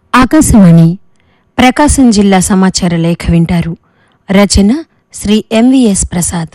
ఆకాశవాణి ప్రకాశం జిల్లా సమాచార లేఖ వింటారు రచన శ్రీ ఎంవిఎస్ ప్రసాద్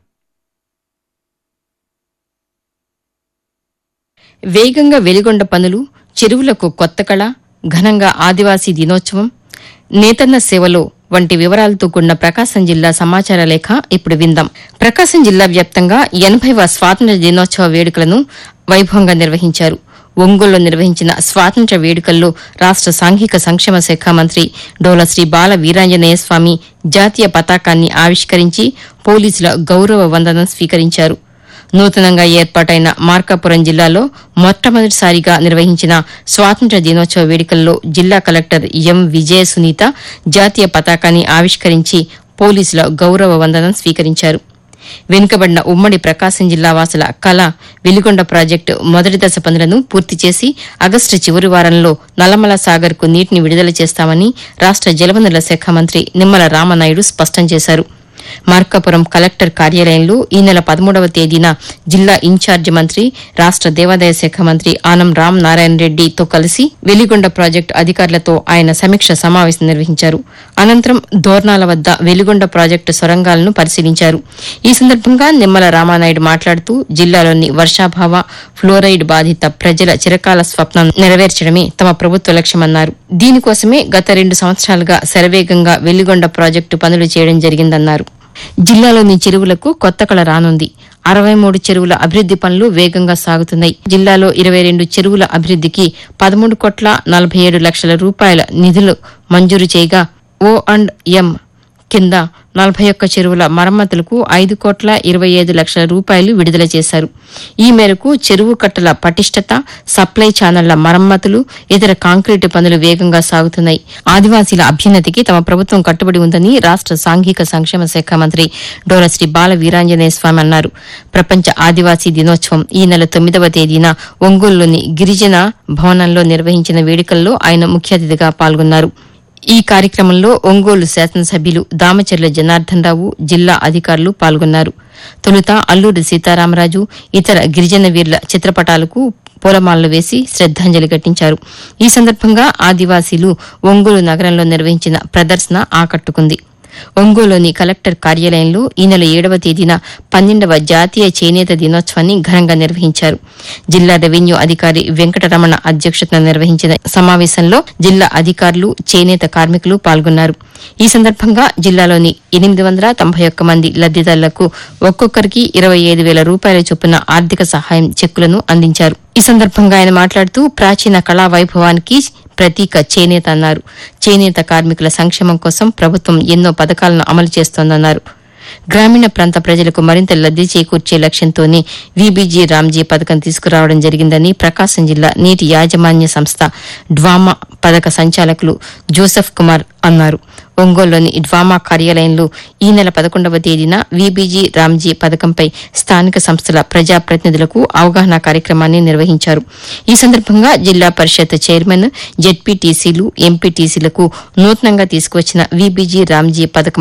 వేగంగా వెలిగొండ పనులు చెరువులకు కొత్త కళ ఘనంగా ఆదివాసీ దినోత్సవం నేతన్న సేవలో వంటి వివరాలతో కూడిన ప్రకాశం జిల్లా సమాచార లేఖ ఇప్పుడు విందాం ప్రకాశం జిల్లా వ్యాప్తంగా ఎనభైవ స్వాతంత్ర్య దినోత్సవ వేడుకలను వైభవంగా నిర్వహించారు ఒంగోలులో నిర్వహించిన స్వాతంత్ర్య వేడుకల్లో రాష్ట సాంఘిక సంక్షేమ శాఖ మంత్రి డోల శ్రీ బాల వీరాంజనేయ స్వామి జాతీయ పతాకాన్ని ఆవిష్కరించి పోలీసుల గౌరవ వందనం స్వీకరించారు నూతనంగా ఏర్పాటైన మార్కాపురం జిల్లాలో మొట్టమొదటిసారిగా నిర్వహించిన స్వాతంత్ర్య దినోత్సవ వేడుకల్లో జిల్లా కలెక్టర్ ఎం విజయ సునీత జాతీయ పతాకాన్ని ఆవిష్కరించి పోలీసుల గౌరవ వందనం స్వీకరించారు వెనుకబడిన ఉమ్మడి ప్రకాశం జిల్లా వాసుల కళ వెలిగొండ ప్రాజెక్టు మొదటి దశ పనులను పూర్తి చేసి ఆగస్టు చివరి వారంలో నల్లమల సాగర్ కు నీటిని విడుదల చేస్తామని రాష్ట జలవనరుల శాఖ మంత్రి నిమ్మల రామనాయుడు స్పష్టం చేశారు మార్కాపురం కలెక్టర్ కార్యాలయంలో ఈ నెల పదమూడవ తేదీన జిల్లా ఇన్ఛార్జి మంత్రి రాష్ట దేవాదాయ శాఖ మంత్రి ఆనం రామ్ నారాయణ రెడ్డితో కలిసి వెలిగొండ ప్రాజెక్టు అధికారులతో ఆయన సమీక్ష సమావేశం నిర్వహించారు అనంతరం దోర్నాల వద్ద వెలిగొండ ప్రాజెక్టు సొరంగాలను పరిశీలించారు ఈ సందర్భంగా నిమ్మల రామానాయుడు మాట్లాడుతూ జిల్లాలోని వర్షాభావ ఫ్లోరైడ్ బాధిత ప్రజల చిరకాల స్వప్నం నెరవేర్చడమే తమ ప్రభుత్వ లక్ష్యమన్నారు దీనికోసమే గత రెండు సంవత్సరాలుగా శరవేగంగా వెలిగొండ ప్రాజెక్టు పనులు చేయడం జరిగిందన్నారు జిల్లాలోని చెరువులకు కొత్త కళ రానుంది అరవై మూడు చెరువుల అభివృద్ది పనులు వేగంగా సాగుతున్నాయి జిల్లాలో ఇరవై రెండు చెరువుల అభివృద్దికి పదమూడు కోట్ల నలభై ఏడు లక్షల రూపాయల నిధులు మంజూరు చేయగా ఓ అండ్ ఎం కింద నలభై ఒక్క చెరువుల మరమ్మతులకు ఐదు కోట్ల ఇరవై ఐదు లక్షల రూపాయలు విడుదల చేశారు ఈ మేరకు చెరువు కట్టల పటిష్టత సప్లై ఛానళ్ల మరమ్మతులు ఇతర కాంక్రీటు పనులు వేగంగా సాగుతున్నాయి ఆదివాసీల అభ్యున్నతికి తమ ప్రభుత్వం కట్టుబడి ఉందని రాష్ట సాంఘిక సంక్షేమ శాఖ మంత్రి డోల శ్రీ బాల వీరాంజనేయ స్వామి అన్నారు ప్రపంచ ఆదివాసీ దినోత్సవం ఈ నెల తొమ్మిదవ తేదీన ఒంగోలులోని గిరిజన భవనంలో నిర్వహించిన వేడుకల్లో ఆయన ముఖ్య అతిథిగా పాల్గొన్నారు ఈ కార్యక్రమంలో ఒంగోలు శాసనసభ్యులు దామచర్ల జనార్దన్ రావు జిల్లా అధికారులు పాల్గొన్నారు తొలుత అల్లూరి సీతారామరాజు ఇతర గిరిజన వీరుల చిత్రపటాలకు పూలమాలలు వేసి శ్రద్దాంజలి ఘటించారు ఈ సందర్భంగా ఆదివాసీలు ఒంగోలు నగరంలో నిర్వహించిన ప్రదర్శన ఆకట్టుకుంది ఒంగోలులోని కలెక్టర్ కార్యాలయంలో ఈ నెల ఏడవ తేదీన పన్నెండవ జాతీయ చేనేత దినోత్సవాన్ని ఘనంగా నిర్వహించారు జిల్లా రెవెన్యూ అధికారి వెంకటరమణ అధ్యక్షతన నిర్వహించిన సమావేశంలో జిల్లా అధికారులు చేనేత కార్మికులు పాల్గొన్నారు ఈ సందర్భంగా జిల్లాలోని ఎనిమిది వందల తొంభై ఒక్క మంది లబ్దిదారులకు ఒక్కొక్కరికి ఇరవై ఐదు వేల రూపాయల చొప్పున ఆర్థిక సహాయం చెక్కులను అందించారు ఈ సందర్భంగా ఆయన మాట్లాడుతూ ప్రాచీన కళా వైభవానికి ప్రతీక చేనేత అన్నారు చేనేత కార్మికుల సంక్షేమం కోసం ప్రభుత్వం ఎన్నో పథకాలను అమలు చేస్తోందన్నారు గ్రామీణ ప్రాంత ప్రజలకు మరింత లబ్ది చేకూర్చే లక్ష్యంతోనే వీబీజీ రామ్జీ పథకం తీసుకురావడం జరిగిందని ప్రకాశం జిల్లా నీటి యాజమాన్య సంస్థ డ్వామా పథక సంచాలకులు జోసెఫ్ కుమార్ అన్నారు ఒంగోలులోని డ్వామా కార్యాలయంలో ఈ నెల పదకొండవ తేదీన వీబీజీ రామ్జీ పథకంపై స్థానిక సంస్థల ప్రజాప్రతినిధులకు అవగాహన కార్యక్రమాన్ని నిర్వహించారు ఈ సందర్భంగా జిల్లా పరిషత్ చైర్మన్ జెడ్పీటీసీలు ఎంపీటీసీలకు నూతనంగా తీసుకువచ్చిన వీబీజీ రామ్జీ పథకం